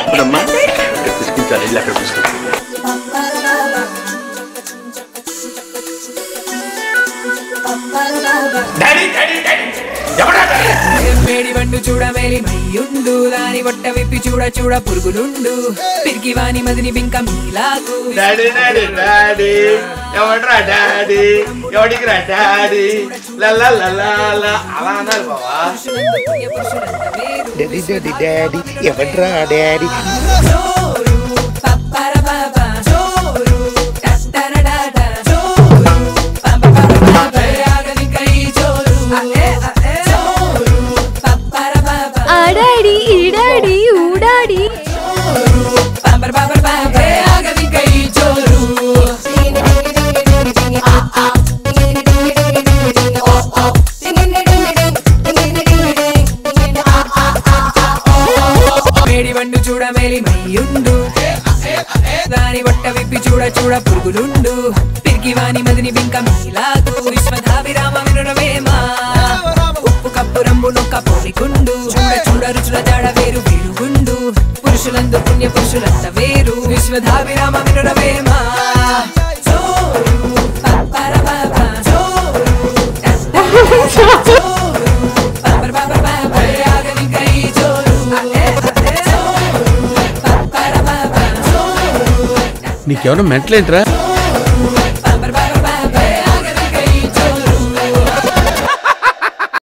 అప్పుడమ్మా ఇక్కడ పుష్పించాలి వెళ్ళి అక్కడ పుష్పించాలి డాడీ డాడీ డాడీ ఎవడా డాడీ మేడి బండు చూడ మేలి మయ్యుండు దాని బొట్ట విప్పి చూడ చూడ పురుగులుండు పిరికి వాని మదిని బింక మీలాగు డాడీ డాడీ డాడీ ఎవడ్రా డాడీ ఎవడికి రా డాడీ లల్లా లల్లా అలా అన్నారు బావా పురుషులందు పుణ్య పురుషులంత వేరు. డాడీ డాడీ డాడీ ఎవడ్రా డాడీ జోరు, పప్పర పాప, జోరు, టట్టరడాట, జోరు, పంపపర పాప, ఆగనిక ఈ జోరు. జోరు, పప్పర పాప, ఆడాడి ఈడాడి ఊడాడి జోరు, పంపర పాపర పాప, ఆగనిక ఈ జోరు. మేడి బండు చూడ మేలి మయ్యుండు దాని బొట్ట విప్పి చూడ చూడ పురుగులుండు పిరికి వాని మదిని బింక మీలాగు విశ్వధాభిరామ వినురవేమా ఉప్పు కప్పు రంబు నొక్క పోలికుండు చూడ చూడ రుచుల జాడ వేరు వేరుగుండు పురుషులందు పుణ్య పురుషులంత వేరు విశ్వధాభిరామ వినురవేమా జోరు, పప్పర పాప, జోరు, టట్టర జోరు, పప్పర పాపర పాప, ఆగనిక ఈ జోరు. జోరు, పప్పర పాప, జోరు, నీకేమైనా మెంటలేంట్రా